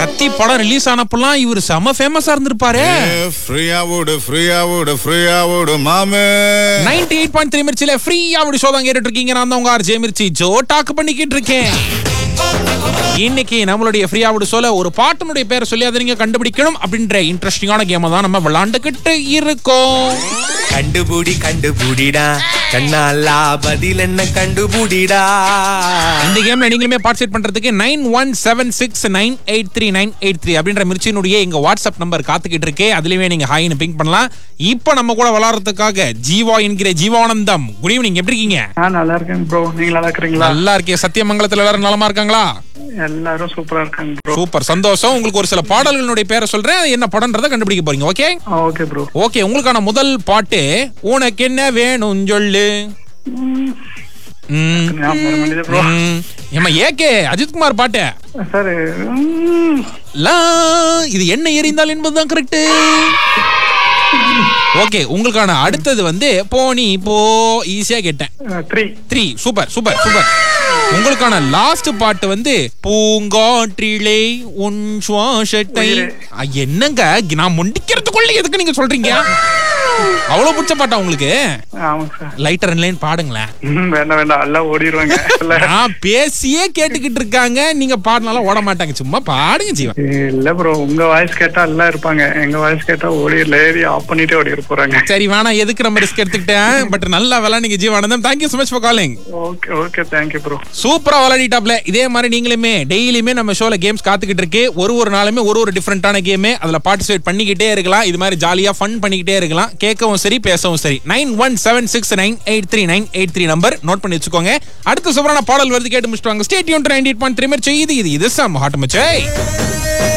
கத்தி படம் ரிலீஸ் ஆனப்பெல்லாம் இவர் செம ஃபேமஸா இருந்திருப்பாரு ஃப்ரீயா ஓடு ஃப்ரீயா ஓடு ஃப்ரீயா ஓடு மாமே நைன்டி எயிட் பாயிண்ட் த்ரீ மிர்ச்சில ஃப்ரீயா அப்படி ஷோ தான் கேட்டுட்டு இருக்கீங்க நான் தான் உங்க ஆர்ஜே மிர்ச்சி ஜோ டாக் பண்ணிக்கிட்டு இருக்கேன் இன்னைக்கு நம்மளுடைய ஃப்ரீயா விடு சொல்ல ஒரு பாட்டினுடைய பேரை சொல்லி அதை நீங்க கண்டுபிடிக்கணும் அப்படின்ற இன்ட்ரெஸ்டிங்கான கேமை தான் நம்ம விளையாண்டுகிட்டு இருக்கோம் கண்டுபுடி கண்டுபுடிடா கண்ணாலா பதில் என்ன கண்டுபுடிடா இந்த கேம்ல நீங்களுமே பார்ட்டிசிபேட் பண்றதுக்கு nine one seven six nine eight three nine eight three அப்படின்ற மிர்ச்சியினுடைய எங்க வாட்ஸ்அப் நம்பர் காத்துக்கிட்டு இருக்கு அதுலயுமே நீங்க ஹாய்னு பிங்க் பண்ணலாம் இப்போ நம்ம கூட விளாடுறதுக்காக ஜீவா என்கிற ஜீவானந்தம் குட் ஈவினிங் எப்படி இருக்கீங்க நான் நல்லா இருக்கேன் ப்ரோ நீங்க நல்லா இருக்கிறீங்களா நல்லா இருக்கே சத்தியமங்கலத்துல எல்லாரும் நலமா இருக்காங்களா எல்லாரும் சூப்பரா இருக்காங்க ப்ரோ சூப்பர் சந்தோஷம் உங்களுக்கு ஒரு சில பாடல்களுடைய பேரை சொல்றேன் அது என்ன படம்ன்றதை கண்டுபிடிக்க போறீங்க ஓகே ஓகே ப்ரோ ஓகே உங்களுக்கான முதல் பாட்டு உனக்கு என்ன வேணும் சொல்லு ம், ஞாபகம் வர மாட்டேங்குது ப்ரோ ம். ஏம்மா ஏகே அஜித்குமார் பாட்டு சார் லா இது என்ன எரிந்தால் என்பதுதான் கரெக்ட் ஓகே உங்களுக்கான அடுத்தது வந்து போனி போ ஈஸியா கேட்டேன் three three super super super உங்களுக்கான லாஸ்ட் பாட்டு வந்து பூங்காற்றிலே உன் சுவாசத்தை உயிரே. ஆ, என்னங்க நான் முடிக்கிறதுக்குள்ள எதுக்கு நீங்க சொல்றீங்க அவ்வளவு பிடிச்ச பாட்டா உங்களுக்கு ஆமாங்க சார் லைட்டர் லைன் பாடுங்களேன் ம், வேண்டாம் வேண்டாம் எல்லாம் ஓடிடுவாங்க இல்ல நான் பேசியே கேட்டுக்கிட்டு இருக்காங்க நீங்க பாடினாலும் ஓட மாட்டாங்க சும்மா பாடுங்க ஜீவன் இல்ல ப்ரோ உங்க வாய்ஸ் கேட்டா எல்லாம் இருப்பாங்க எங்க வாய்ஸ் கேட்டா ஓடிடல ஏறி ஆஃப் பண்ணிட்டே ஓடிட போறாங்க சரி வேணாம் எதுக்கு நம்ம ரிஸ்க் எடுத்துக்கிட்டேன் பட் நல்லா விளையாடுங்க Jeevanandam thank you so much for calling okay okay thank you bro சூப்பரா விளையாடிட்டாப்ல இதே மாதிரி நீங்களுமே டெய்லியுமே நம்ம ஷோல கேம்ஸ் காத்துக்கிட்டு இருக்கு ஒரு ஒரு நாளுமே ஒரு ஒரு டிஃப்ரெண்டான கேம் அதுல பார்ட்டிசிபேட் பண்ணிக்கிட்டே இருக்கலாம் இது மாதிரி ஜாலியா ஃபன் பண்ணிக்கிட்டே இருக்கலாம் கேட்கவும் சரி பேசவும் சரி nine one seven six nine eight three nine eight three number note பண்ணி வச்சுக்கோங்க அடுத்த சூப்பரான பாடல் வருது கேட்டு முடிச்சுட்டு வாங்க ஸ்டேட் யூன் நைன்டி எயிட் பாயிண்ட் த்ரீ மாதிரி செய்யுது இது இது சம் ஹாட் மச்சை